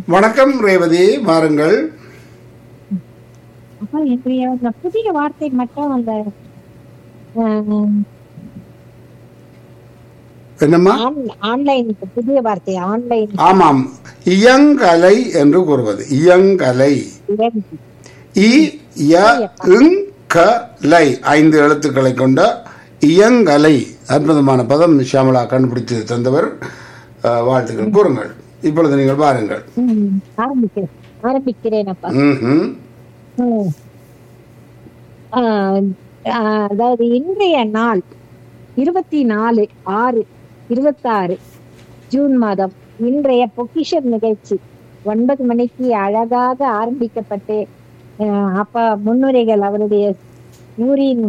வணக்கம் ரேவதி வாருங்கள் அப்ப இன்றைய அந்த புதிய வார்த்தை மட்டும் அந்த ஆஹ், என்னம்மா ஆன்- ஆன்லைன் புதிய வார்த்தை ஆன்லைன் ஆமாம் இயங்கலை என்று கூறுவது இயங்கலை இ ய இங் க லை ஐந்து எழுத்துக்களை கொண்ட இயங்கலை அற்புதமான பதம் ஷியாமலா கண்டுபிடித்து தந்தவர் அஹ், வாழ்த்துக்கள் கூறுங்கள் இப்பொழுது நீங்கள் பாருங்கள் ஆரம்பிக்கிறேன் ஆரம்பிக்கிறேன் அப்பா ம்ஹும். ம். ஆஹ், ஆஹ், அதாவது இன்றைய நாள் இருபத்தி நாலு ஆறு இருபத்தாறு ஜூன் மாதம் இன்றைய பொக்கிஷம் நிகழ்ச்சி ஒன்பது மணிக்கு அழகாக ஆரம்பிக்கப்பட்டு ஆஹ், அப்பா முன்னுரைகள் அவருடைய யூரின்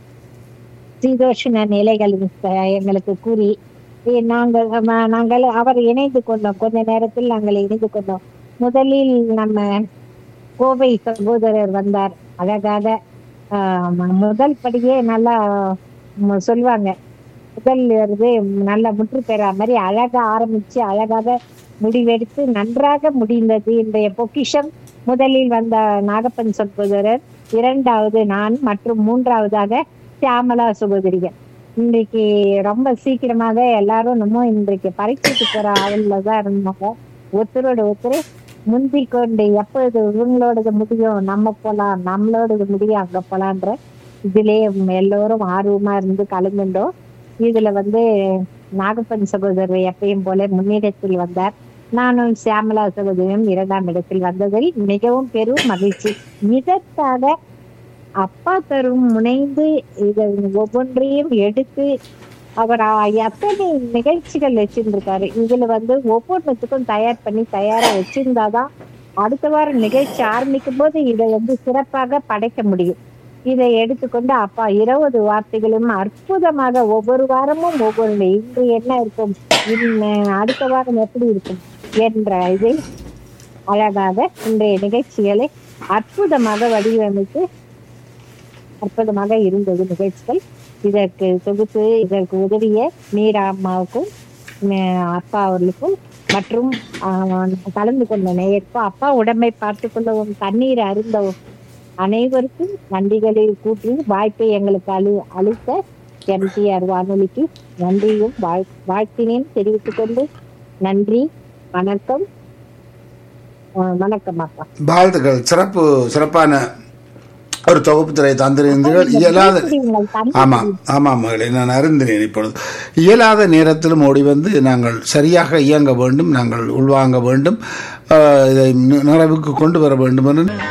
சீதோஷண நிலைகளின் ச- எங்களுக்கு கூறி ஏ, நாங்கள் ம- நாங்கள் அவர் இணைந்து கொண்டோம் கொஞ்ச நேரத்தில் நாங்கள் இணைந்து கொண்டோம் முதலில் நம்ம கோவை சகோதரர் வந்தார் அழகாக ஆஹ், ம- முதல் படியே நல்லா ம், சொல்லுவாங்க முதல் இருந்து நல்ல முற்று பெறா மாதிரி அழகா ஆரம்பிச்சு அழகாக முடிவெடுத்து நன்றாக முடிந்தது இன்றைய பொக்கிஷம் முதலில் வந்த நாகப்பன் சகோதரர் இரண்டாவது நான் மற்றும் மூன்றாவதாக சியாமலா சகோதரிகள் இன்றைக்கு ரொம்ப சீக்கிரமாக எல்லாரும் நம்ம இன்றைக்கு பரீட்சைக்கு போற ஆளுல தான் இருந்தாங்க ஒருத்தரோட ஒருத்தர் முந்திக் கொண்டு எப்போது இவங்களோடது முடியும் நம்ம போலாம் நம்மளோடது முடியும் அங்க போலான்ற இதுலயே எல்லோரும் ஆர்வமா இருந்து கலந்துட்டோம் இதுல வந்து நாகப்பன் சகோதரர் எப்பயும் போல முன்னிடத்தில் வந்தார் நானும் சியாமலா சகோதரியும் இரண்டாம் இடத்தில் வந்ததில் மிகவும் பெரும் மகிழ்ச்சி இதற்காக அப்பா தரும் முனைந்து இதை ஒவ்வொன்றையும் எடுத்து அவர் ஆ- எத்தனை நிகழ்ச்சிகள் வச்சிருந்திருக்காரு இதுல வந்து ஒவ்வொன்றுத்துக்கும் தயார் பண்ணி தயாரா வச்சிருந்தாதான் அடுத்த வாரம் நிகழ்ச்சி ஆரம்பிக்கும் போது இதை வந்து சிறப்பாக படைக்க முடியும் இதை எடுத்துக்கொண்டு அப்பா இருபது வார்த்தைகளும் அற்புதமாக ஒவ்வொரு வாரமும் ஒவ்வொரு இன்று என்ன இருக்கும் இன்ன- அடுத்த வாரம் எப்படி இருக்கும் என்ற இதை அழகாக இன்றைய நிகழ்ச்சிகளை அற்புதமாக வடிவமைத்து அற்புதமாக இருந்தது நிகழ்ச்சிகள் இதற்கு தொகுத்து இதற்கு உதவிய மீரா அம்மாவுக்கும் மே- அப்பா அவர்களுக்கும் மற்றும் ஆஹ், கலந்து கொண்ட நேயருக்கும் அப்பா உடம்பை பார்த்து கொள்ளவும் தண்ணீர் அருந்தவும் அனைவருக்கும் நன்றிகளை கூட்டி வாய்ப்பை எங்களுக்கு அளி அளித்த எம்டிஆர் வானொலிக்கு நன்றியும் வாழ் வாழ்த்தினையும் தெரிவித்துக் கொண்டு நன்றி வணக்கம் ஆஹ், வணக்கம் அப்பா வாழ்த்துக்கள் சிறப்பு சிறப்பான ஒரு தொகுப்பு திரை தந்திருந்தீர்கள் இயலாத உங்கள் தந்தை ஆமாம் ஆமாம் மகளே நான் அறிந்தினேன் இப்பொழுது இயலாத நேரத்திலும் ஓடி வந்து நாங்கள் சரியாக இயங்க வேண்டும் நாங்கள் உள்வாங்க வேண்டும் ஆஹ், இதை நி- நிறைவுக்கு கொண்டு வர வேண்டும் என்று